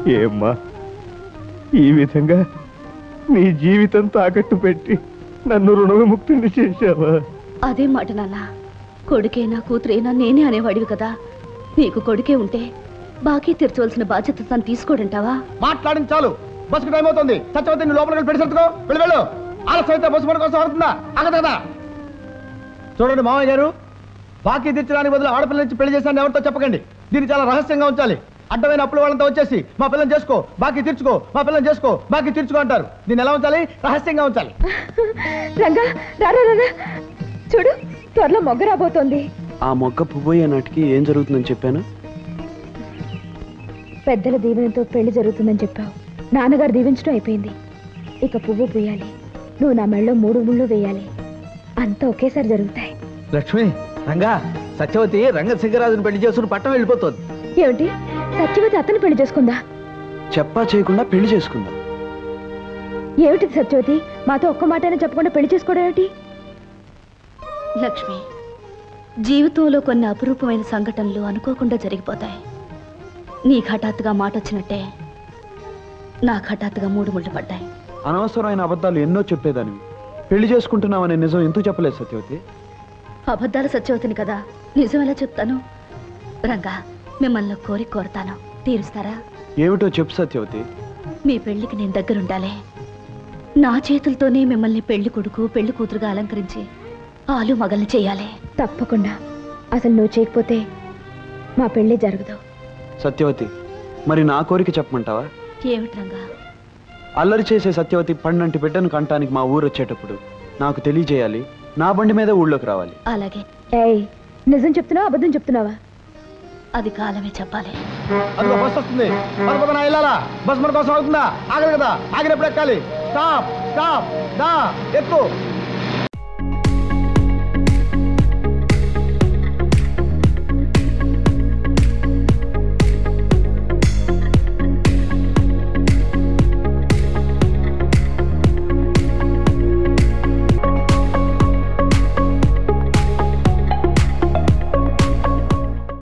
ఏమ్మా ఈ విధంగా నీ జీవితం తాకట్టు పెట్టి నన్ను రుణ విముక్తిని చేశావా అదే మాట నాన్న కొడుకైనా కూతురైనా నేనే అనేవాడివి కదా నీకు కొడుకే ఉంటే బాకీ తీర్చవలసిన బాధ్యత తను తీసుకోడంటావా మాట్లాడింది చాలు బస్సుకు టైం అవుతుంది సత్యవతి నువ్వు లోపలికి వెళ్ళి పెట్టి సర్దుకో వెళ్ళి వెళ్ళు ఆలస్యం అయితే బస్సు మన కోసం అవుతుందా అగదు కదా చూడండి మామయ్య గారు బాకీ తీర్చడానికి బదులు ఆడపిల్ల నుంచి పెళ్లి చేశాను ఎవరితో చెప్పకండి దీన్ని చాలా రహస్యంగా ఉంచాలి అడ్డమైన అప్పుల వాళ్ళంతా వచ్చేసి మా పిల్లని చేసుకో బాకీ తీర్చుకో మా పిల్లని చేసుకో బాకీ తీర్చుకో అంటారు దీన్ని ఎలా ఉంచాలి రహస్యంగా ఉంచాలి రంగా రారా రారా చూడు త్వరలో మొగ్గ రాబోతోంది ఆ మొగ్గ పువ్వయ్యే నాటికి ఏం జరుగుతుందని చెప్పాను పెద్దల దీవెనతో పెళ్లి జరుగుతుందని చెప్పావు నాన్నగారు దీవించడం అయిపోయింది ఇక పువ్వు పూయాలి నువ్వు నా మెళ్ళలో మూడు ముళ్ళు వేయాలి అంతా ఒకేసారి జరుగుతాయి లక్ష్మి రంగా సత్యవతి రంగశంకరాజుని పెళ్లి చేసుకుని పట్టం వెళ్ళిపోతుంది ఏమిటి సత్యవతి అతను పెళ్లి చేసుకుందా చెప్పా చేయకుండా పెళ్లి చేసుకుందాం ఏమిటిది సత్యవతి మాతో ఒక్క మాటైనా చెప్పకుండా పెళ్లి చేసుకోవడం ఏమిటి లక్ష్మి జీవితంలో కొన్ని అపురూపమైన సంఘటనలు అనుకోకుండా జరిగిపోతాయి నీకు హఠాత్తుగా మాట వచ్చినట్టే నాకు హఠాత్తుగా మూడు ముళ్ళు పడ్డాయి అనవసరమైన అబద్ధాలు ఎన్నో చెప్పేదానివి పెళ్లి చేసుకుంటున్నామనే నిజం ఎందుకు చెప్పలేదు సత్యవతి అబద్ధాల సత్యవతిని కదా నిజం ఎలా చెప్తాను రంగా మిమ్మల్ని కోరి కోరతాను తీరుస్తారా ఏమిటో చెప్పు సత్యవతి మీ పెళ్లికి నేను దగ్గరుండాలి నా చేతులతోనే మిమ్మల్ని పెళ్లి కొడుకు పెళ్లి కూతురుగా అలంకరించి ఆలు మగల్ని చేయాలి తప్పకుండా అసలు నువ్వు చేయకపోతే మా పెళ్ళి జరగదు సత్యవతి మరి నా కోరిక చెప్పమంటావా ఏమిటి రంగా అల్లరి చేసే సత్యవతి పండంటి బిడ్డను కంటానికి మా ఊరు వచ్చేటప్పుడు నాకు తెలియజేయాలి నా బండి మీద ఊళ్ళోకి రావాలి అలాగే ఏయ్ నిజం చెప్తున్నావా అబద్ధం చెప్తున్నావా అది కాలమే చెప్పాలి అదిగో బస్ వస్తుంది పద పదన వెళ్ళాలా బస్ మన కోసం అవుతుందా ఆగదు కదా ఆగినప్పుడు ఎక్కాలి స్టాప్ స్టాప్ దా ఎక్కు